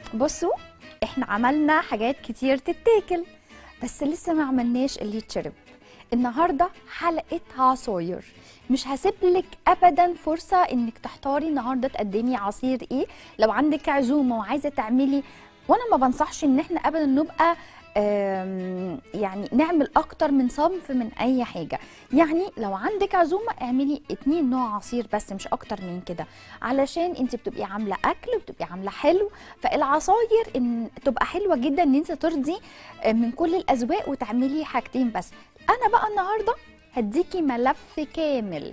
بصوا احنا عملنا حاجات كتير تتاكل بس لسه ما عملناش اللي يتشرب النهارده حلقه عصاير مش هسيبلك ابدا فرصه انك تحتاري النهارده تقدمي عصير ايه لو عندك عزومه وعايزه تعملي وانا ما بنصحش ان احنا ابدا نبقى آم، يعني نعمل اكتر من صنف من اي حاجه يعني لو عندك عزومه اعملي اتنين نوع عصير بس مش اكتر من كده علشان انت بتبقي عامله اكل وبتبقي عامله حلو فالعصاير ان تبقى حلوه جدا ان انت ترضي آه، من كل الاذواق وتعملي حاجتين بس انا بقى النهارده هديكي ملف كامل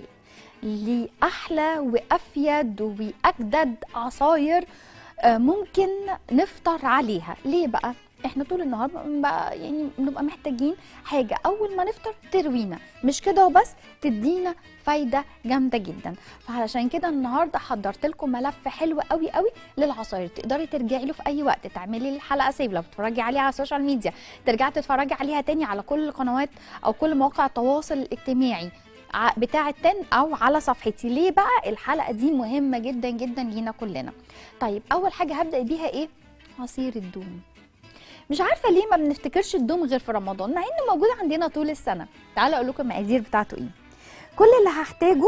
لاحلى وافيد واجدد عصاير آه، ممكن نفطر عليها ليه بقى احنا طول النهار بقى يعني بنبقى محتاجين حاجه اول ما نفطر تروينا مش كده وبس تدينا فايده جامده جدا فعلشان كده النهارده حضرت لكم ملف حلو قوي قوي للعصاير تقدري ترجعي له في اي وقت تعملي الحلقه سيف لو بتتفرجي عليها على السوشيال ميديا ترجعي تتفرجي عليها تاني على كل القنوات او كل مواقع التواصل الاجتماعي ع- بتاع التن او على صفحتي ليه بقى الحلقه دي مهمه جدا جدا لينا كلنا طيب اول حاجه هبدا بيها ايه عصير الدوم مش عارفه ليه ما بنفتكرش الدوم غير في رمضان مع انه موجود عندنا طول السنه تعالوا اقول لكم المقادير بتاعته ايه كل اللي هحتاجه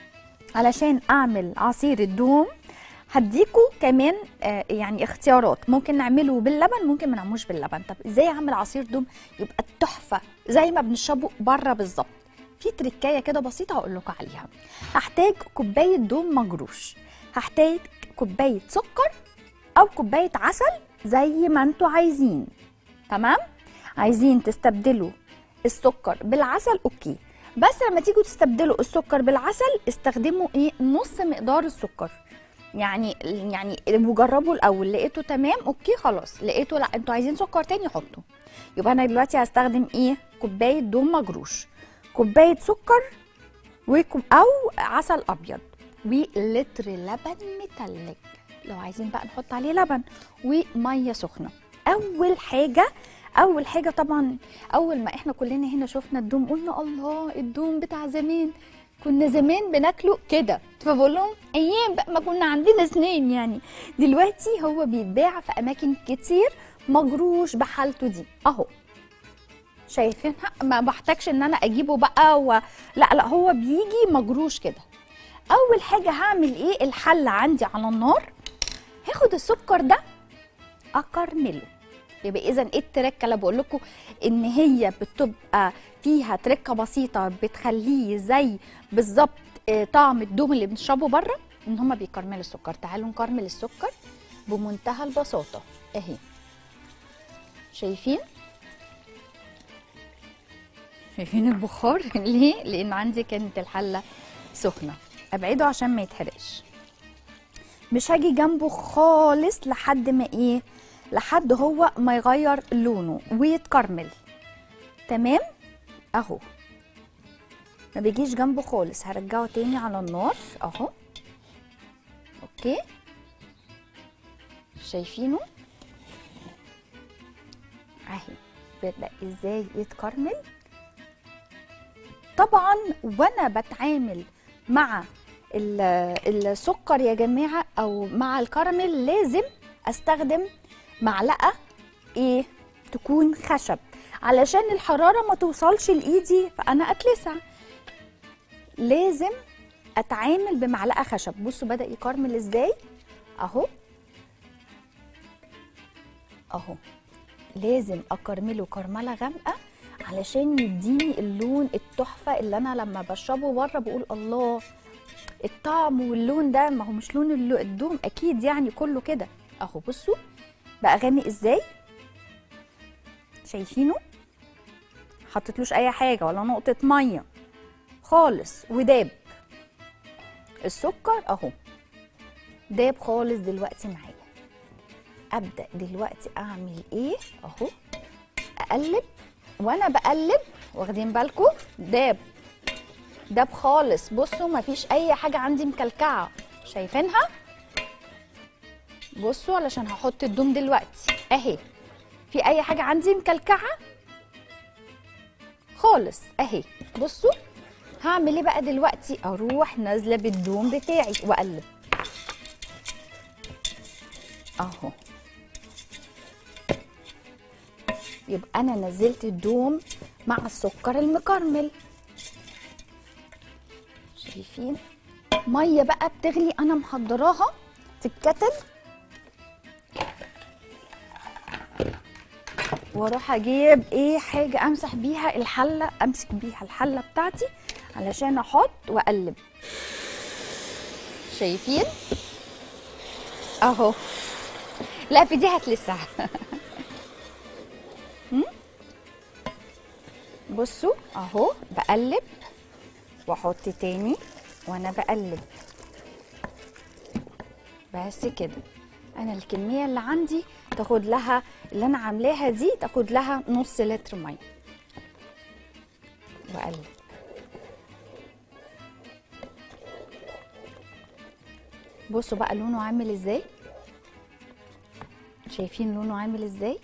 علشان اعمل عصير الدوم هديكوا كمان آه، يعني اختيارات ممكن نعمله باللبن ممكن ما نعملوش باللبن طب ازاي اعمل عصير دوم يبقى تحفه زي ما بنشربه بره بالظبط في تركايه كده بسيطه هقول لكم عليها هحتاج كوبايه دوم مجروش هحتاج كوبايه سكر او كوبايه عسل زي ما انتوا عايزين تمام عايزين تستبدلوا السكر بالعسل اوكي بس لما تيجوا تستبدلوا السكر بالعسل استخدموا ايه نص مقدار السكر يعني يعني وجربوا الاول لقيته تمام اوكي خلاص لقيته لا انتوا عايزين سكر تاني حطوا يبقى انا دلوقتي هستخدم ايه كوبايه دوم مجروش كوبايه سكر وكوب او عسل ابيض ولتر لبن متلج لو عايزين بقى نحط عليه لبن وميه سخنه اول حاجه اول حاجه طبعا اول ما احنا كلنا هنا شفنا الدوم قلنا الله الدوم بتاع زمان كنا زمان بناكله كده فبقول لهم ايام بقى ما كنا عندنا سنين يعني دلوقتي هو بيتباع في اماكن كتير مجروش بحالته دي اهو شايفينها ما بحتاجش ان انا اجيبه بقى و... لا لا هو بيجي مجروش كده اول حاجه هعمل ايه الحله عندي على النار هاخد السكر ده اكرمله يبقى اذا ايه التركه اللي بقول لكم ان هي بتبقى فيها تركه بسيطه بتخليه زي بالظبط آه، طعم الدوم اللي بنشربه بره ان هما بيكرملوا السكر تعالوا نكرمل السكر بمنتهى البساطه اهي شايفين شايفين البخار ليه لان عندي كانت الحله سخنه ابعده عشان ما يتحرقش مش هاجي جنبه خالص لحد ما ايه لحد هو ما يغير لونه ويتكرمل تمام اهو ما بيجيش جنبه خالص هرجعه تاني على النار اهو اوكي شايفينه اهي بدأ ازاي يتكرمل طبعا وانا بتعامل مع ال- السكر يا جماعه او مع الكراميل لازم استخدم معلقه ايه تكون خشب علشان الحراره ما توصلش لايدي فانا اتلسع لازم اتعامل بمعلقه خشب بصوا بدا يكرمل ازاي اهو اهو لازم اكرمله كرمله غامقه علشان يديني اللون التحفه اللي انا لما بشربه بره بقول الله الطعم واللون ده ما هو مش لون اللو- الدوم اكيد يعني كله كده اهو بصوا بقى غامق ازاي شايفينه حطيتلوش اي حاجه ولا نقطه ميه خالص وداب السكر اهو داب خالص دلوقتي معايا ابدا دلوقتي اعمل ايه اهو اقلب وانا بقلب واخدين بالكم داب داب خالص بصوا مفيش اي حاجه عندي مكلكعه شايفينها بصوا علشان هحط الدوم دلوقتي اهي في اي حاجه عندي مكلكعه خالص اهي بصوا هعمل ايه بقى دلوقتي اروح نازله بالدوم بتاعي واقلب اهو يبقى انا نزلت الدوم مع السكر المكرمل شايفين ميه بقى بتغلي انا محضراها في الكتل واروح اجيب ايه حاجه امسح بيها الحله امسك بيها الحله بتاعتي علشان احط واقلب شايفين اهو لا في دي هتلسع هم؟ بصوا اهو بقلب واحط تاني وانا بقلب بس كده انا الكميه اللي عندي تاخد لها اللي انا عاملاها دي تاخد لها نص لتر ميه واقلب بصوا بقى لونه عامل ازاي شايفين لونه عامل ازاي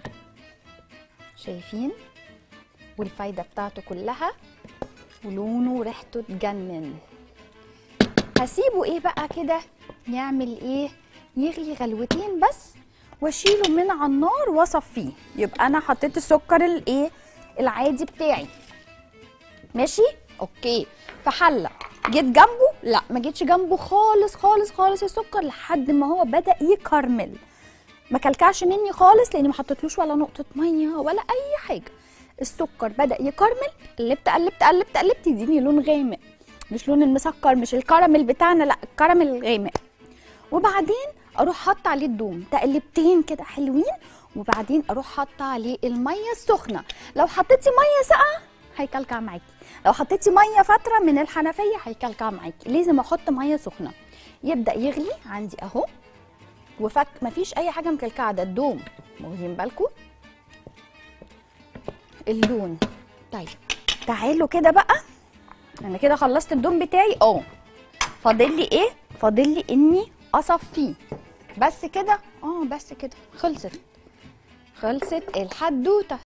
شايفين والفايده بتاعته كلها ولونه وريحته تجنن هسيبه ايه بقى كده يعمل ايه يغلي غلوتين بس واشيله من على النار واصفيه يبقى انا حطيت السكر الايه العادي بتاعي ماشي اوكي في حله جيت جنبه لا ما جيتش جنبه خالص خالص خالص السكر لحد ما هو بدا يكرمل ما كلكعش مني خالص لاني ما حطيتلوش ولا نقطه ميه ولا اي حاجه السكر بدا يكرمل قلبت قلبت قلبت قلبت يديني لون غامق مش لون المسكر مش الكراميل بتاعنا لا الكراميل الغامق وبعدين اروح حاطه عليه الدوم تقلبتين كده حلوين وبعدين اروح حاطه عليه الميه السخنه لو حطيتي ميه ساقعه هيكلكع معاكي لو حطيتي ميه فتره من الحنفيه هيكلكع معاكي لازم احط ميه سخنه يبدا يغلي عندي اهو وفك مفيش اي حاجه مكلكعه ده الدوم واخدين بالكم اللون طيب تعالوا كده بقى انا كده خلصت الدوم بتاعي اه فاضل لي ايه فاضل لي اني اصفيه بس كده اه بس كده خلصت خلصت الحدوته